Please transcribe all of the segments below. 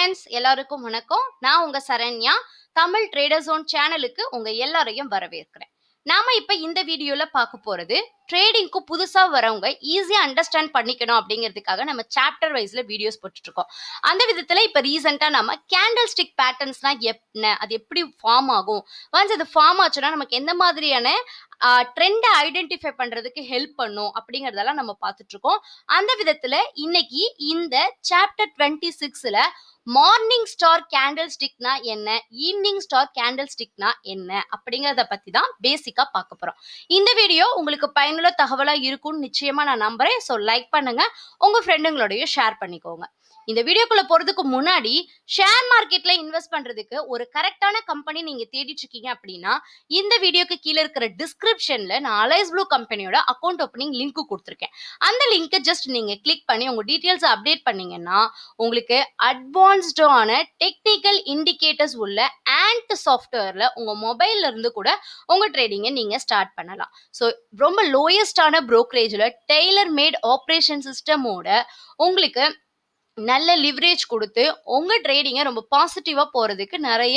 friends எல்லாருக்கும் வணக்கம் நான் உங்க சரண்யா தமிழ் ட்ரேடர் ஜோன் சேனலுக்கு உங்க எல்லாரையும் வரவேற்கிறேன் நாம இப்ப இந்த வீடியோல பார்க்க போறது ட்ரேடிங்க்கு புதுசா வரவங்க ஈஸியா அண்டர்ஸ்டாண்ட் பண்ணிக்கணும் அப்படிங்கிறதுக்காக நம்ம சாப்டர் வைஸ்ல வீடியோஸ் போட்டுட்டு இருக்கோம் அந்த விதத்துல இப்ப ரீசெண்டா நம்ம கேண்டில் ஸ்டிக் பேட்டர்ன்ஸ்னா என்ன அது எப்படி ஃபார்ம் ஆகும் ஒன்ஸ் அது ஃபார்ம் ஆச்சுன்னா நமக்கு எந்த மாதிரியான ட்ரெண்டை ஐடென்டிஃபை பண்றதுக்கு ஹெல்ப் பண்ணும் அப்படிங்கறதெல்லாம் நம்ம பார்த்துட்டு இருக்கோம் அந்த விதத்துல இன்னைக்கு இந்த சாப்டர் டுவெண்ட்டி சிக்ஸ்ல மார்னிங் ஸ்டார் கேண்டில் ஸ்டிக்னா என்ன ஈவினிங் ஸ்டார் கேண்டில் ஸ்டிக்னா என்ன அப்படிங்கறத பத்தி தான் பேசிக்கா பார்க்க போறோம் இந்த வீடியோ உங்களுக்கு பயனுள்ள தகவலா இருக்கும்னு நிச்சயமா நான் நம்புறேன் ஸோ லைக் பண்ணுங்க உங்க ஃப்ரெண்டுங்களோடய ஷேர் பண்ணிக்கோங்க இந்த வீடியோக்குள்ள போறதுக்கு முன்னாடி ஷேர் மார்க்கெட்ல இன்வெஸ்ட் பண்றதுக்கு ஒரு கரெக்டான கம்பெனி நீங்க தேடிட்டு இருக்கீங்க அப்படின்னா இந்த வீடியோக்கு கீழே இருக்கிற டிஸ்கிரிப்ஷன்ல நான் அலைஸ் ப்ளூ கம்பெனியோட அக்கௌண்ட் ஓப்பனிங் லிங்க் கொடுத்துருக்கேன் அந்த லிங்கை ஜஸ்ட் நீங்க கிளிக் பண்ணி உங்க டீட்டெயில்ஸ் அப்டேட் பண்ணீங்கன்னா உங்களுக்கு அட்வான்ஸ்டான டெக்னிக்கல் இண்டிகேட்டர்ஸ் உள்ள ஆண்ட் சாஃப்ட்வேர்ல உங்க மொபைல்ல இருந்து கூட உங்க ட்ரேடிங்கை நீங்க ஸ்டார்ட் பண்ணலாம் ஸோ ரொம்ப லோயஸ்டான ப்ரோக்கரேஜ்ல டெய்லர் மேட் ஆப்ரேஷன் சிஸ்டமோட உங்களுக்கு நல்ல லிவரேஜ் கொடுத்து உங்க ட்ரேடிங்கை ரொம்ப பாசிட்டிவா போறதுக்கு நிறைய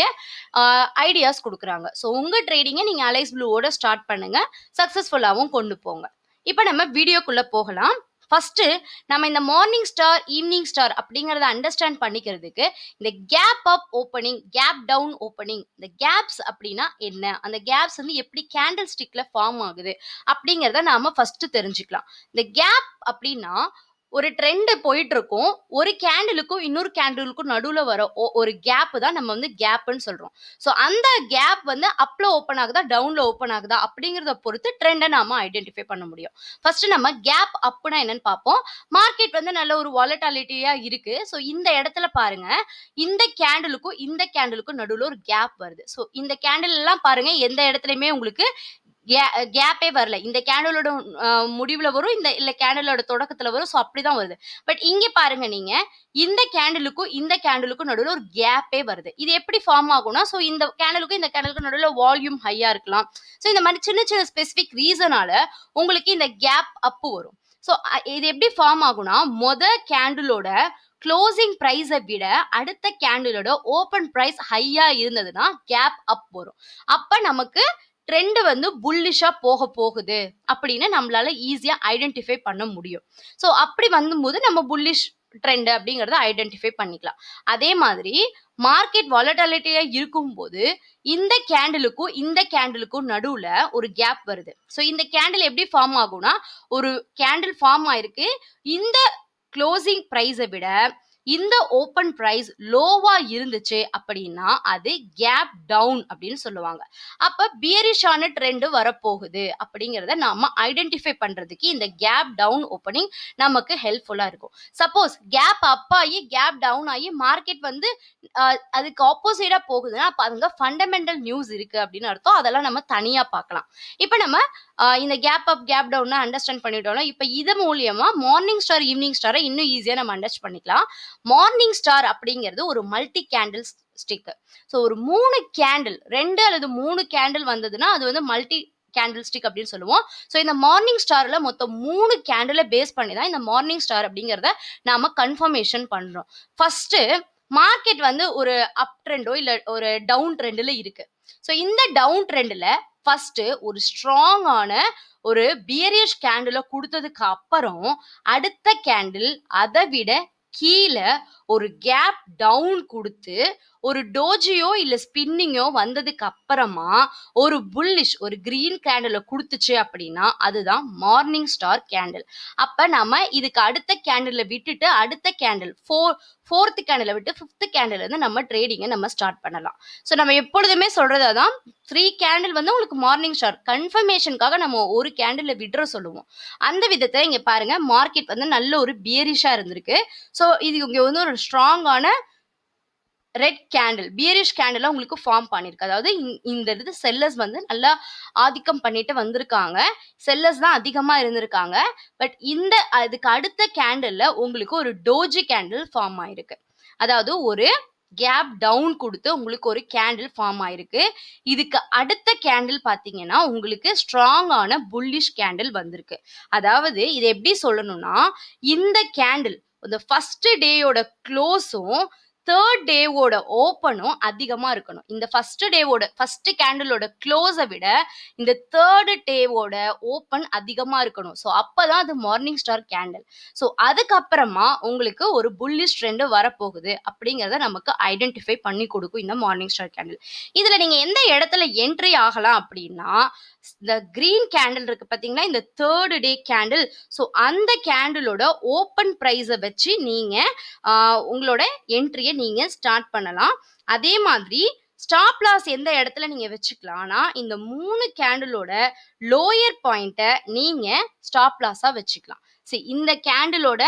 ஐடியாஸ் கொடுக்குறாங்க ஸோ உங்க ட்ரேடிங்கை நீங்க அலைஸ் ப்ளூவோட ஸ்டார்ட் பண்ணுங்க சக்சஸ்ஃபுல்லாகவும் கொண்டு போங்க இப்போ நம்ம வீடியோக்குள்ள போகலாம் ஃபர்ஸ்ட் நம்ம இந்த மார்னிங் ஸ்டார் ஈவினிங் ஸ்டார் அப்படிங்கறத அண்டர்ஸ்டாண்ட் பண்ணிக்கிறதுக்கு இந்த gap up opening gap down opening இந்த கேப்ஸ் அப்படின்னா என்ன அந்த கேப்ஸ் வந்து எப்படி கேண்டில் ஸ்டிக்ல ஃபார்ம் ஆகுது அப்படிங்கறத நாம ஃபர்ஸ்ட் தெரிஞ்சுக்கலாம் இந்த கேப் அப்படின்னா ஒரு ட்ரெண்ட் போயிட்டு இருக்கும் ஒரு கேண்டிலுக்கும் இன்னொரு கேண்டிலுக்கும் நடுவுல வர ஒ- ஒரு கேப் தான் நம்ம வந்து கேப்னு சொல்றோம் ஸோ அந்த கேப் வந்து அப்ல ஓப்பன் ஆகுதா டவுன்ல ஓப்பன் ஆகுதா அப்படிங்கறத பொறுத்து ட்ரெண்டை நாம ஐடென்டிஃபை பண்ண முடியும் ஃபர்ஸ்ட் நம்ம கேப் அப்னா என்னன்னு பார்ப்போம் மார்க்கெட் வந்து நல்ல ஒரு வாலட்டாலிட்டியா இருக்கு ஸோ இந்த இடத்துல பாருங்க இந்த கேண்டிலுக்கும் இந்த கேண்டிலுக்கும் நடுவுல ஒரு கேப் வருது ஸோ இந்த கேண்டில் எல்லாம் பாருங்க எந்த இடத்துலயுமே உங்களுக்கு கேப்பே வரல இந்த கேண்டலோட முடிவுல வரும் இந்த இல்ல கேண்டலோட தொடக்கத்துல வரும் ஸோ அப்படிதான் வருது பட் இங்க பாருங்க நீங்க இந்த கேண்டலுக்கும் இந்த கேண்டலுக்கும் நடுவில் ஒரு கேப்பே வருது இது எப்படி ஃபார்ம் ஆகும்னா ஸோ இந்த கேண்டலுக்கும் இந்த கேண்டலுக்கும் நடுவில் வால்யூம் ஹையா இருக்கலாம் ஸோ இந்த மாதிரி சின்ன சின்ன ஸ்பெசிஃபிக் ரீசனால உங்களுக்கு இந்த கேப் அப்பு வரும் ஸோ இது எப்படி ஃபார்ம் ஆகும்னா மொத கேண்டிலோட க்ளோசிங் ப்ரைஸை விட அடுத்த கேண்டிலோட ஓப்பன் ப்ரைஸ் ஹையா இருந்ததுன்னா கேப் அப் வரும் அப்ப நமக்கு ட்ரெண்ட் வந்து புல்லிஷா போக போகுது அப்படின்னு நம்மளால ஈஸியா ஐடென்டிஃபை பண்ண முடியும் ஸோ அப்படி வந்தும்போது நம்ம புல்லிஷ் ட்ரெண்ட் அப்படிங்கறத ஐடென்டிஃபை பண்ணிக்கலாம் அதே மாதிரி மார்க்கெட் வாலட்டாலிட்டியா இருக்கும்போது இந்த கேண்டிலுக்கும் இந்த கேண்டிலுக்கும் நடுவுல ஒரு கேப் வருது ஸோ இந்த கேண்டில் எப்படி ஃபார்ம் ஆகும்னா ஒரு கேண்டில் ஃபார்ம் ஆயிருக்கு இந்த க்ளோசிங் ப்ரைஸை விட இந்த ஓப்பன் ப்ரைஸ் லோவா இருந்துச்சு அப்படின்னா அது கேப் டவுன் அப்படின்னு சொல்லுவாங்க அப்ப பியரிஷான ட்ரெண்ட் வரப்போகுது அப்படிங்கிறத நாம ஐடென்டிஃபை பண்றதுக்கு இந்த கேப் டவுன் ஓப்பனிங் நமக்கு ஹெல்ப்ஃபுல்லா இருக்கும் சப்போஸ் கேப் அப் ஆகி கேப் டவுன் ஆகி மார்க்கெட் வந்து அஹ், அதுக்கு ஆப்போசிட்டா போகுதுன்னா அப்ப அங்க ஃபண்டமெண்டல் நியூஸ் இருக்கு அப்படின்னு அர்த்தம் அதெல்லாம் நம்ம தனியா பார்க்கலாம் இப்போ நம்ம அஹ், இந்த gap up gap down understand பண்ணிட்டோம்னா இப்போ இது மூலியமா மார்னிங் ஸ்டார் ஈவினிங் ஸ்டாரை இன்னும் ஈஸியா நம்ம அண்டர்ஸ்ட் பண்ணிக்கலாம் மார்னிங் ஸ்டார் அப்படிங்கிறது ஒரு மல்டி கேண்டில் ஸ்டிக் ஸோ ஒரு மூணு கேண்டில் ரெண்டு அல்லது மூணு கேண்டில் வந்ததுன்னா அது வந்து மல்டி கேண்டில் ஸ்டிக் அப்படின்னு சொல்லுவோம் ஸோ இந்த மார்னிங் ஸ்டார்ல மொத்தம் மூணு கேண்டிலை பேஸ் பண்ணி தான் இந்த மார்னிங் ஸ்டார் அப்படிங்கிறத நாம கன்ஃபர்மேஷன் பண்றோம் ஃபர்ஸ்ட் மார்க்கெட் வந்து ஒரு அப் ட்ரெண்டோ இல்ல ஒரு டவுன் ட்ரெண்டில் இருக்கு ஸோ இந்த டவுன் ட்ரெண்டில் ஃபர்ஸ்ட் ஒரு ஸ்ட்ராங்கான ஒரு பியரிஷ் கேண்டில கொடுத்ததுக்கு அப்புறம் அடுத்த கேண்டில் அதை விட கீழே ஒரு கேப் டவுன் கொடுத்து ஒரு டோஜியோ இல்ல ஸ்பின்னிங்கோ வந்ததுக்கு அப்புறமா ஒரு புல்லிஷ் ஒரு கிரீன் கேண்டில கொடுத்துச்சு அப்படின்னா அதுதான் மார்னிங் ஸ்டார் கேண்டில் அப்ப நம்ம இதுக்கு அடுத்த கேண்டில விட்டுட்டு அடுத்த கேண்டில் ஃபோர் ஃபோர்த் கேண்டில விட்டு ஃபிஃப்த் கேண்டில் இருந்து நம்ம ட்ரேடிங்கை நம்ம ஸ்டார்ட் பண்ணலாம் ஸோ நம்ம எப்பொழுதுமே சொல்றது அதான் த்ரீ கேண்டில் வந்து உங்களுக்கு மார்னிங் ஸ்டார் கன்ஃபர்மேஷனுக்காக நம்ம ஒரு கேண்டில் விட்ற சொல்லுவோம் அந்த விதத்துல இங்க பாருங்க மார்க்கெட் வந்து நல்ல ஒரு பியரிஷா இருந்திருக்கு ஸோ இது இங்க வந்து ஒரு ஸ்ட்ராங்கான ரெட் கேண்டில் பியரிஷ் கேண்டில் உங்களுக்கு ஃபார்ம் பண்ணிருக்கு அதாவது இந்த- இந்த இது செல்லர்ஸ் வந்து நல்லா ஆதிக்கம் பண்ணிட்டு வந்திருக்காங்க செல்லர்ஸ் தான் அதிகமா இருந்திருக்காங்க பட் இந்த அதுக்கு அடுத்த கேண்டில்ல உங்களுக்கு ஒரு டோஜி கேண்டில் ஃபார்ம் ஆயிருக்கு அதாவது ஒரு கேப் டவுன் கொடுத்து உங்களுக்கு ஒரு கேண்டில் ஃபார்ம் ஆயிருக்கு இதுக்கு அடுத்த கேண்டில் பாத்தீங்கன்னா உங்களுக்கு ஸ்ட்ராங்கான புல்லிஷ் கேண்டில் வந்திருக்கு அதாவது இது எப்படி சொல்லணும்னா இந்த கேண்டில் இந்த ஃபர்ஸ்ட் டேயோட க்ளோஸும் தேர்ட் டேவோட ஓப்பனும் அதிகமா இருக்கணும் இந்த ஃபர்ஸ்ட் டேவோட ஃபர்ஸ்ட் கேண்டிலோட க்ளோஸை விட இந்த தேர்டு டேவோட ஓப்பன் அதிகமா இருக்கணும் ஸோ அப்பதான் அது மார்னிங் ஸ்டார் கேண்டில் ஸோ அதுக்கப்புறமா உங்களுக்கு ஒரு புல்லிஷ் ட்ரெண்ட் வரப்போகுது அப்படிங்கிறத நமக்கு ஐடென்டிஃபை பண்ணி கொடுக்கும் இந்த மார்னிங் ஸ்டார் கேண்டில் இதுல நீங்க எந்த இடத்துல என்ட்ரி ஆகலாம் அப்படின்னா இந்த கிரீன் கேண்டில் இருக்கு பாத்தீங்களா இந்த தேர்டு டே கேண்டில் ஸோ அந்த கேண்டிலோட ஓப்பன் ப்ரைஸை வச்சு நீங்க ஆஹ், உங்களோட என்ட்ரியை நீங்க ஸ்டார்ட் பண்ணலாம் அதே மாதிரி ஸ்டாப் லாஸ் எந்த இடத்துல நீங்க வச்சுக்கலாம்னா இந்த மூணு கேண்டிலோட லோயர் பாயிண்ட்டை நீங்க ஸ்டாப் லாஸா வச்சுக்கலாம் சரி இந்த கேண்டிலோட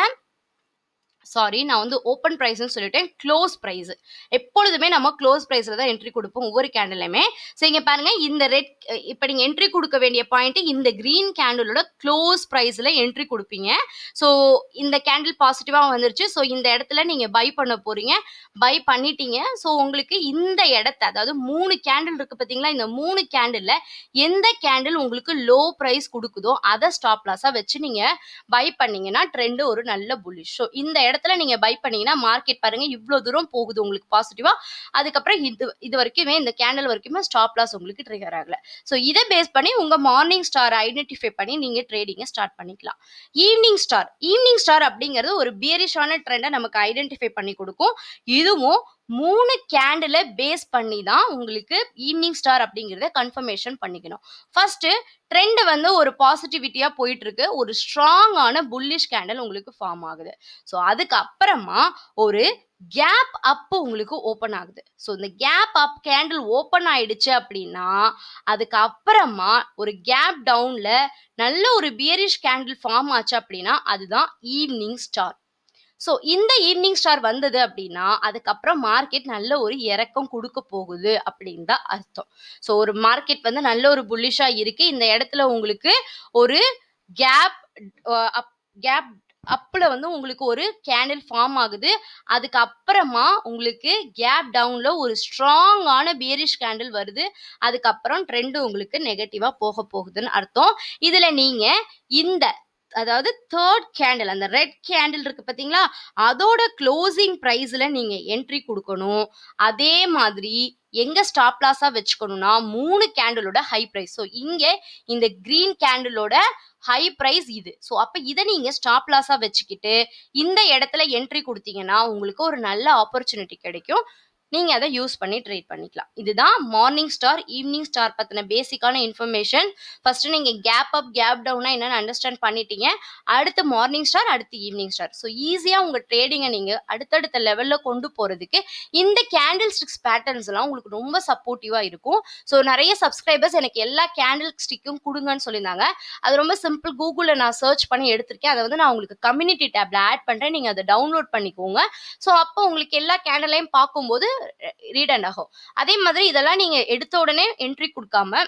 சாரி நான் வந்து ஓப்பன் ப்ரைஸ்னு சொல்லிட்டேன் க்ளோஸ் ப்ரைஸ் எப்பொழுதுமே நம்ம க்ளோஸ் ப்ரைஸில் தான் என்ட்ரி கொடுப்போம் ஒவ்வொரு கேண்டிலுமே ஸோ இங்கே பாருங்க இந்த ரெட் இப்போ நீங்கள் என்ட்ரி கொடுக்க வேண்டிய பாயிண்ட் இந்த க்ரீன் கேண்டிலோட க்ளோஸ் ப்ரைஸில் என்ட்ரி கொடுப்பீங்க ஸோ இந்த கேண்டில் பாசிட்டிவாக வந்துருச்சு ஸோ இந்த இடத்துல நீங்கள் பை பண்ண போறீங்க பை பண்ணிட்டீங்க ஸோ உங்களுக்கு இந்த இடத்த அதாவது மூணு கேண்டில் இருக்கு பார்த்தீங்களா இந்த மூணு கேண்டில்ல எந்த கேண்டில் உங்களுக்கு லோ ப்ரைஸ் கொடுக்குதோ அதை ஸ்டாப் லாஸாக வச்சு நீங்கள் பை பண்ணீங்கன்னா ட்ரெண்ட் ஒரு நல்ல புல்லிஷ் ஸோ இந்த இடத்துல நீங்க பை பண்ணீங்கன்னா மார்க்கெட் பாருங்க இவ்வளோ தூரம் போகுது உங்களுக்கு பாசிட்டிவா அதுக்கப்புறம் இது இது வரைக்குமே இந்த கேண்டில் வரைக்குமே ஸ்டாப் லாஸ் உங்களுக்கு ட்ரிகர் ஆகல ஸோ இதை பேஸ் பண்ணி உங்க மார்னிங் ஸ்டார் ஐடென்டிஃபை பண்ணி நீங்க ட்ரேடிங்கை ஸ்டார்ட் பண்ணிக்கலாம் ஈவினிங் ஸ்டார் ஈவினிங் ஸ்டார் அப்படிங்கிறது ஒரு பியரிஷான ட்ரெண்டை நமக்கு ஐடென்டிஃபை பண்ணி கொடுக்கும் இதுவும் மூணு கேண்டில பேஸ் பண்ணி தான் உங்களுக்கு ஈவினிங் ஸ்டார் அப்படிங்கிறத கன்ஃபர்மேஷன் பண்ணிக்கணும் ஃபர்ஸ்ட் ட்ரெண்ட் வந்து ஒரு பாசிட்டிவிட்டியா போயிட்டு இருக்கு ஒரு ஸ்ட்ராங்கான புல்லிஷ் கேண்டில் உங்களுக்கு ஃபார்ம் ஆகுது ஸோ அதுக்கு அப்புறமா ஒரு கேப் அப் உங்களுக்கு ஓப்பன் ஆகுது ஸோ இந்த கேப் அப் கேண்டில் ஓப்பன் ஆயிடுச்சு அப்படின்னா அதுக்கு அப்புறமா ஒரு கேப் டவுன்ல நல்ல ஒரு பியரிஷ் கேண்டில் ஃபார்ம் ஆச்சு அப்படின்னா அதுதான் ஈவினிங் ஸ்டார் ஸோ இந்த ஈவினிங் ஸ்டார் வந்தது அப்படின்னா அதுக்கப்புறம் மார்க்கெட் நல்ல ஒரு இறக்கம் கொடுக்க போகுது அப்படின்னு தான் அர்த்தம் ஸோ ஒரு மார்க்கெட் வந்து நல்ல ஒரு புல்லிஷா இருக்கு இந்த இடத்துல உங்களுக்கு ஒரு கேப் அப் கேப் அப்ல வந்து உங்களுக்கு ஒரு கேண்டில் ஃபார்ம் ஆகுது அதுக்கு அப்புறமா உங்களுக்கு கேப் டவுன்ல ஒரு ஸ்ட்ராங்கான பியரிஷ் கேண்டில் வருது அதுக்கப்புறம் ட்ரெண்ட் உங்களுக்கு நெகட்டிவா போக போகுதுன்னு அர்த்தம் இதுல நீங்க இந்த அதாவது தேர்ட் கேண்டில் அந்த ரெட் கேண்டில் இருக்கு பாத்தீங்களா அதோட க்ளோசிங் ப்ரைஸ்ல நீங்க என்ட்ரி கொடுக்கணும் அதே மாதிரி எங்க ஸ்டாப் லாஸா வச்சுக்கணும்னா மூணு கேண்டிலோட ஹை ப்ரைஸ் ஸோ இங்க இந்த கிரீன் கேண்டிலோட ஹை ப்ரைஸ் இது ஸோ அப்போ இதை நீங்க ஸ்டாப் லாஸா வச்சுக்கிட்டு இந்த இடத்துல என்ட்ரி கொடுத்தீங்கன்னா உங்களுக்கு ஒரு நல்ல ஆப்பர்ச்சுனிட்டி கிடைக்கும் நீங்க அதை யூஸ் பண்ணி ட்ரேட் பண்ணிக்கலாம் இதுதான் மார்னிங் ஸ்டார் ஈவினிங் ஸ்டார் பத்தின பேசிக்கான இன்ஃபர்மேஷன் ஃபர்ஸ்ட் நீங்க கேப் அப் கேப் டவுனா என்னன்னு அண்டர்ஸ்டாண்ட் பண்ணிட்டீங்க அடுத்து மார்னிங் ஸ்டார் அடுத்து ஈவினிங் ஸ்டார் ஸோ ஈஸியா உங்க ட்ரேடிங்கை நீங்க அடுத்தடுத்த லெவல்ல கொண்டு போறதுக்கு இந்த கேண்டில் ஸ்டிக்ஸ் பேட்டர்ன்ஸ் எல்லாம் உங்களுக்கு ரொம்ப சப்போர்ட்டிவா இருக்கும் ஸோ நிறைய சப்ஸ்கிரைபர்ஸ் எனக்கு எல்லா கேண்டில் ஸ்டிக்கும் கொடுங்கன்னு சொல்லியிருந்தாங்க அது ரொம்ப சிம்பிள் கூகுளில் நான் சர்ச் பண்ணி எடுத்திருக்கேன் அதை வந்து நான் உங்களுக்கு கம்யூனிட்டி டேப்ல ஆட் பண்றேன் நீங்க அதை டவுன்லோட் பண்ணிக்கோங்க ஸோ அப்போ உங்களுக்கு எல்லா கேண்டிலையும் பார்க்கும்போது ரீட் அண்ட் ஆகும் அதே மாதிரி இதெல்லாம் நீங்க எடுத்த உடனே என்ட்ரி கொடுக்காம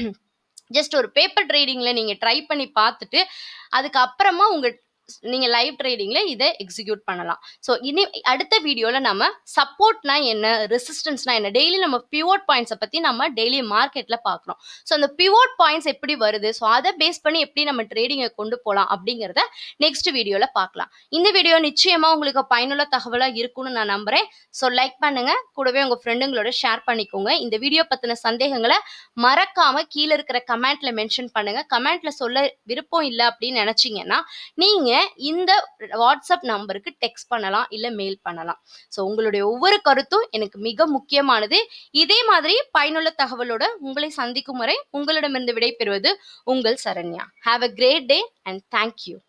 ஜஸ்ட் ஒரு பேப்பர் ட்ரேடிங்ல நீங்க ட்ரை பண்ணி பார்த்துட்டு அதுக்கு அப்புறமா உங்க நீங்க லைவ் ட்ரேடிங்ல இதை எக்ஸிக்யூட் பண்ணலாம் ஸோ இனி அடுத்த வீடியோல நம்ம சப்போர்ட்னா என்ன ரெசிஸ்டன்ஸ்னா என்ன டெய்லி நம்ம பிவோட் பாயிண்ட்ஸை பத்தி நம்ம டெய்லி மார்க்கெட்ல பார்க்குறோம் ஸோ அந்த பிவோட் பாயிண்ட்ஸ் எப்படி வருது ஸோ அதை பேஸ் பண்ணி எப்படி நம்ம ட்ரேடிங்கை கொண்டு போகலாம் அப்படிங்கிறத நெக்ஸ்ட் வீடியோல பார்க்கலாம் இந்த வீடியோ நிச்சயமா உங்களுக்கு பயனுள்ள தகவலா இருக்கும்னு நான் நம்புறேன் ஸோ லைக் பண்ணுங்க கூடவே உங்க ஃப்ரெண்டுங்களோட ஷேர் பண்ணிக்கோங்க இந்த வீடியோ பத்தின சந்தேகங்களை மறக்காம கீழே இருக்கிற கமெண்ட்ல மென்ஷன் பண்ணுங்க கமெண்ட்ல சொல்ல விருப்பம் இல்லை அப்படின்னு நினைச்சீங்கன்னா நீங்க இந்த வாட்ஸ்அப் நம்பருக்கு டெக்ஸ்ட் பண்ணலாம் இல்ல மெயில் பண்ணலாம் ஸோ உங்களுடைய ஒவ்வொரு கருத்தும் எனக்கு மிக முக்கியமானது இதே மாதிரி பயனுள்ள தகவலோட உங்களை சந்திக்கும் வரை உங்களிடமிருந்து விடைபெறுவது உங்கள் Saranya have a great day and thank you